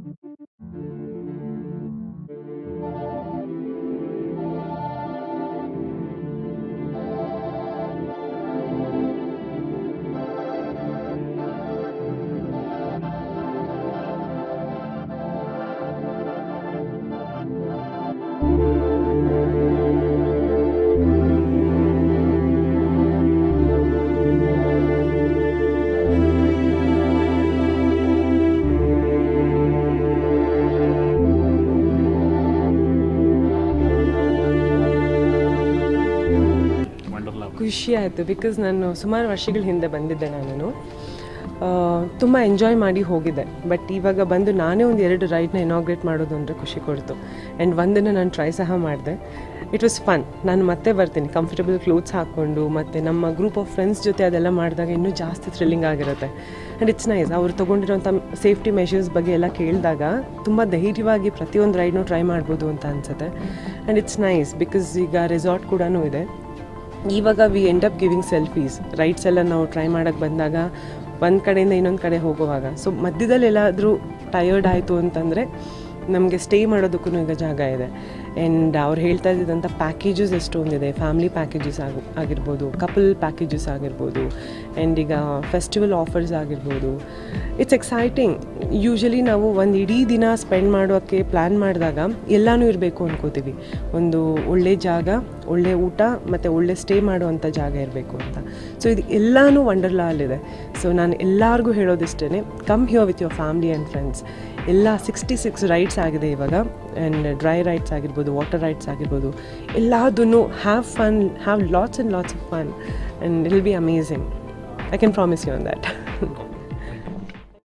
ವಂಡರ್ಲಾ ಖುಷಿ ಆಯಿತು ಬಿಕಾಸ್ ನಾನು ಸುಮಾರು ವರ್ಷಗಳ ಹಿಂದೆ ಬಂದಿದ್ದೆ ನಾನು ತುಂಬ ಎಂಜಾಯ್ ಮಾಡಿ ಹೋಗಿದ್ದೆ ಬಟ್ ಇವಾಗ ಬಂದು ನಾನೇ ಒಂದು ಎರಡು ರೈಡ್ನ ಇನಾಗ್ರೇಟ್ ಮಾಡೋದು ಅಂದರೆ ಖುಷಿ ಕೊಡ್ತು ಆ್ಯಂಡ್ ಒಂದನ್ನು ನಾನು ಟ್ರೈ ಸಹ ಮಾಡಿದೆ ಇಟ್ ವಾಸ್ ಫನ್ ನಾನು ಮತ್ತೆ ಬರ್ತೀನಿ ಕಂಫರ್ಟಬಲ್ ಕ್ಲೋತ್ಸ್ ಹಾಕ್ಕೊಂಡು ಮತ್ತು ನಮ್ಮ ಗ್ರೂಪ್ ಆಫ್ ಫ್ರೆಂಡ್ಸ್ ಜೊತೆ ಅದೆಲ್ಲ ಮಾಡಿದಾಗ ಇನ್ನೂ ಜಾಸ್ತಿ ಥ್ರಿಲ್ಲಿಂಗ್ ಆಗಿರುತ್ತೆ ಆ್ಯಂಡ್ ಇಟ್ಸ್ ನೈಸ್ ಅವ್ರು ತೊಗೊಂಡಿರೋಂಥ ಸೇಫ್ಟಿ ಮೆಷರ್ಸ್ ಬಗ್ಗೆ ಎಲ್ಲ ಕೇಳಿದಾಗ ತುಂಬ ಧೈರ್ಯವಾಗಿ ಪ್ರತಿಯೊಂದು ರೈಡ್ನೂ ಟ್ರೈ ಮಾಡ್ಬೋದು ಅಂತ ಅನಿಸುತ್ತೆ ಆ್ಯಂಡ್ ಇಟ್ಸ್ ನೈಸ್ ಬಿಕಾಸ್ ಈಗ ರೆಸಾರ್ಟ್ ಕೂಡ ಇದೆ ಇವಾಗ we end up giving selfies rides ಎಲ್ಲ ನಾವು ಟ್ರೈ ಮಾಡೋಕ್ಕೆ ಬಂದಾಗ ಒಂದು ಕಡೆಯಿಂದ ಇನ್ನೊಂದು ಕಡೆ ಹೋಗುವಾಗ ಸೊ ಮಧ್ಯದಲ್ಲಿ ಎಲ್ಲಾದರೂ ಟಯರ್ಡ್ ಆಯಿತು ಅಂತಂದರೆ ನಮಗೆ ಸ್ಟೇ ಮಾಡೋದಕ್ಕೂ ಈಗ ಜಾಗ ಇದೆ ಆ್ಯಂಡ್ ಅವ್ರು ಹೇಳ್ತಾ ಇದ್ದಂಥ ಪ್ಯಾಕೇಜಸ್ ಎಷ್ಟೊಂದಿದೆ ಫ್ಯಾಮಿಲಿ ಪ್ಯಾಕೇಜಸ್ ಆಗಿ ಆಗಿರ್ಬೋದು ಕಪಲ್ ಪ್ಯಾಕೇಜಸ್ ಆಗಿರ್ಬೋದು ಆ್ಯಂಡ್ ಈಗ ಫೆಸ್ಟಿವಲ್ ಆಫರ್ಸ್ ಆಗಿರ್ಬೋದು ಇಟ್ಸ್ ಎಕ್ಸೈಟಿಂಗ್ ಯೂಶಲಿ ನಾವು ಒಂದು ಇಡೀ ದಿನ ಸ್ಪೆಂಡ್ ಮಾಡೋಕ್ಕೆ ಪ್ಲ್ಯಾನ್ ಮಾಡಿದಾಗ ಎಲ್ಲನೂ ಇರಬೇಕು ಅನ್ಕೋತೀವಿ ಒಂದು ಒಳ್ಳೆ ಜಾಗ ಒಳ್ಳೆ ಊಟ ಮತ್ತು ಒಳ್ಳೆ ಸ್ಟೇ ಮಾಡುವಂಥ ಜಾಗ ಇರಬೇಕು ಅಂತ ಸೊ ಇದು ಎಲ್ಲನೂ ವಂಡರ್ಲಾಲ್ಲಿದೆ ಸೊ ನಾನು ಎಲ್ಲರಿಗೂ ಹೇಳೋದಿಷ್ಟೇ come here with your family and friends ಎಲ್ಲ ಸಿಕ್ಸ್ಟಿ ಸಿಕ್ಸ್ ರೈಡ್ಸ್ ಆಗಿದೆ ಇವಾಗ ಆ್ಯಂಡ್ ಡ್ರೈ ರೈಡ್ಸ್ ಆಗಿರ್ಬೋದು ವಾಟರ್ ರೈಡ್ಸ್ ಆಗಿರ್ಬೋದು ಎಲ್ಲದನ್ನು have fun have lots and lots of fun and it'll be amazing I can promise you on that